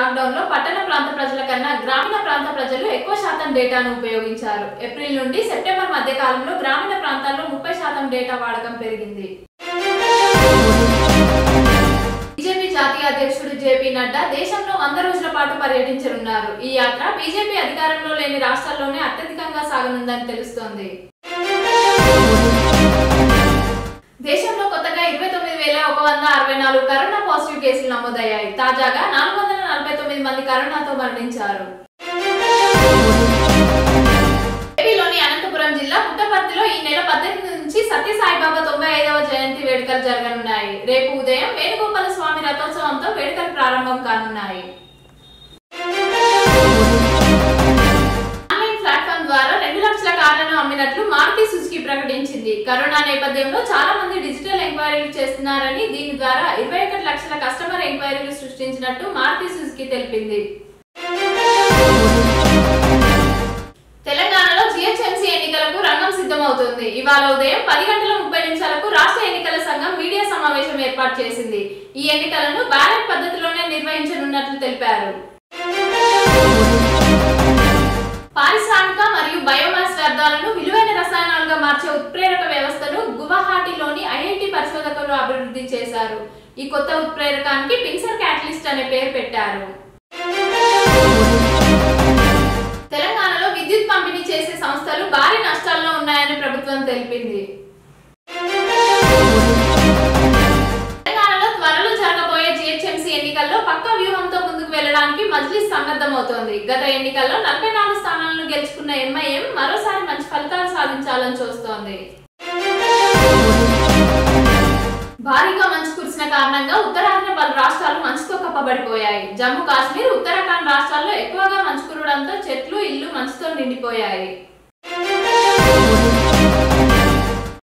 lockdown లో పట్టణ ప్రాంత ప్రజల కన్నా గ్రామీణ ప్రాంత ప్రజలు ఎక్కువ శాతం డేటాను ఉపయోగించారు ఏప్రిల్ నుండి సెప్టెంబర్ మధ్య కాలంలో గ్రామీణ ప్రాంతాల్లో ముప్పై శాతం డేటా వాడకం పెరిగింది బీజేపీ జాతీయ అధ్యక్షుడు జేపీ నడ్డా దేశంలో వంద రోజుల పాటు పర్యటించనున్నారు ఈ యాత్ర బీజేపీ అధికారంలో లేని రాష్ట్రాల్లోనే అత్యధికంగా సాగనుందని తెలుస్తోంది దేశంలో కొత్తగా ఇరవై తొమ్మిది వేల ఒక వంద అరవై నాలుగు కరోనా పాజిటివ్ కేసులు నమోదయ్యాయి తాజాగా నాలుగు వందల నలభై తొమ్మిది మంది కరోనాతో మరణించారు ఏపీలోని అనంతపురం జిల్లా పుట్టపర్తిలో ఈ నెల పద్దెనిమిది నుంచి సత్యసాయిబాబా తొంభై ఐదవ జయంతి వేడుకలు జరగనున్నాయి రేపు ఉదయం వేణుగోపాల స్వామి రథోత్సవంతో వేడుకలు ప్రారంభం కానున్నాయి ఆన్లైన్ ప్లాట్ఫామ్ ద్వారా రెండు లక్షల కార్లను అమ్మినట్లు మారుతి సుజుకి ప్రకటించింది కరోనా నేపథ్యంలో చాలా మంది డిజిటల్ ఎంక్వైరీలు చేస్తున్నారని దీని ద్వారా ఇరవై ఒకటి లక్షల కస్టమర్ ఎంక్వైరీలు సృష్టించినట్టు మారుతి సుజుకి తెలిపింది తెలంగాణలో జిహెచ్ఎంసీ ఎన్నికలకు రంగం సిద్ధమవుతుంది ఇవాళ ఉదయం పది గంటల ముప్పై నిమిషాలకు రాష్ట్ర ఎన్నికల సంఘం మీడియా సమావేశం ఏర్పాటు చేసింది ఈ ఎన్నికలను బ్యాలెట్ పద్ధతిలోనే నిర్వహించనున్నట్లు తెలిపారు పారిశ్రామిక మరియు బయోమాస్ వ్యర్థాలను విలువైన రసాయనాలుగా మార్చే ఉత్ప్రేరక వ్యవస్థను గువాహటిలోని ఐఐటి పరిశోధకులు అభివృద్ధి చేశారు ఈ కొత్త ఉత్ప్రేరకానికి పిన్సర్ క్యాటలిస్ట్ అనే పేరు పెట్టారు తెలంగాణలో విద్యుత్ పంపిణీ చేసే సంస్థలు భారీ నష్టాల్లో ఉన్నాయని ప్రభుత్వం తెలిపింది తెలంగాణలో త్వరలో జరగబోయే జిహెచ్ఎంసీ ఎన్నికల్లో పక్క వ్యూహంతో ముందుకు వెళ్లడానికి మజ్లిస్ సన్నద్ధమవుతోంది గత ఎన్నికల్లో నలభై నాలుగు స్థానాలను గెలుచుకున్న ఎంఐఎం మరోసారి మంచి ఫలితాలు సాధించాలని చూస్తోంది భారీగా మంచు కురిసిన కారణంగా ఉత్తరాదిన పలు రాష్ట్రాలు మంచుతో కప్పబడిపోయాయి జమ్మూ కాశ్మీర్ ఉత్తరాఖండ్ రాష్ట్రాల్లో ఎక్కువగా మంచు కురవడంతో చెట్లు ఇల్లు మంచుతో నిండిపోయాయి